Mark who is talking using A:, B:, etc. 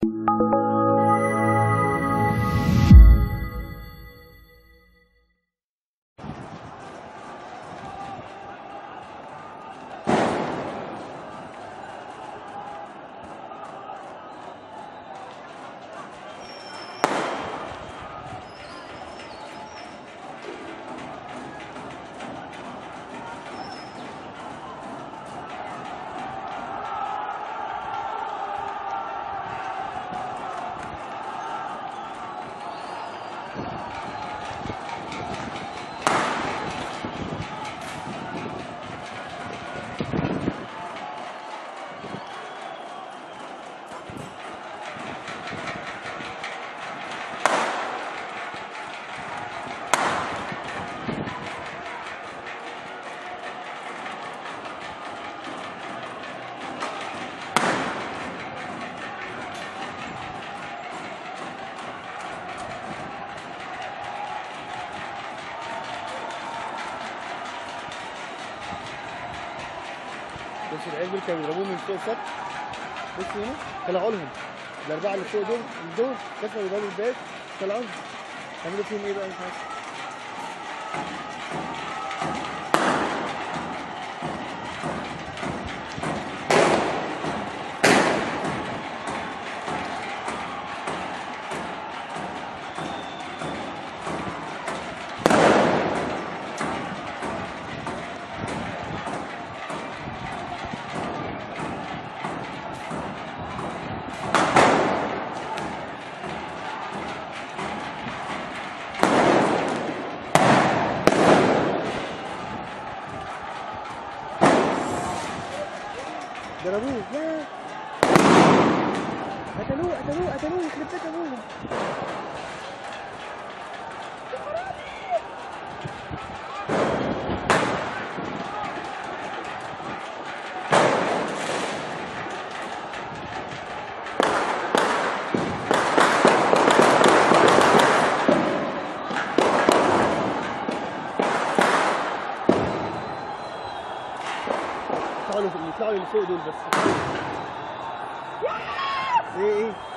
A: بص العيال دول كانوا بيضربوهم من فوق السطح بص هنا طلعوا لهم الاربعه اللي فوق دول دول كسروا باب البيت طلعوا لهم عملوا فيهم ايه بقى مش عارف ضربوه لا قتلوه قتلوه قتلوه يخرب بيت ابوهم يطلعوا له- يطلعوا اللي فوق دول بس ايه ايه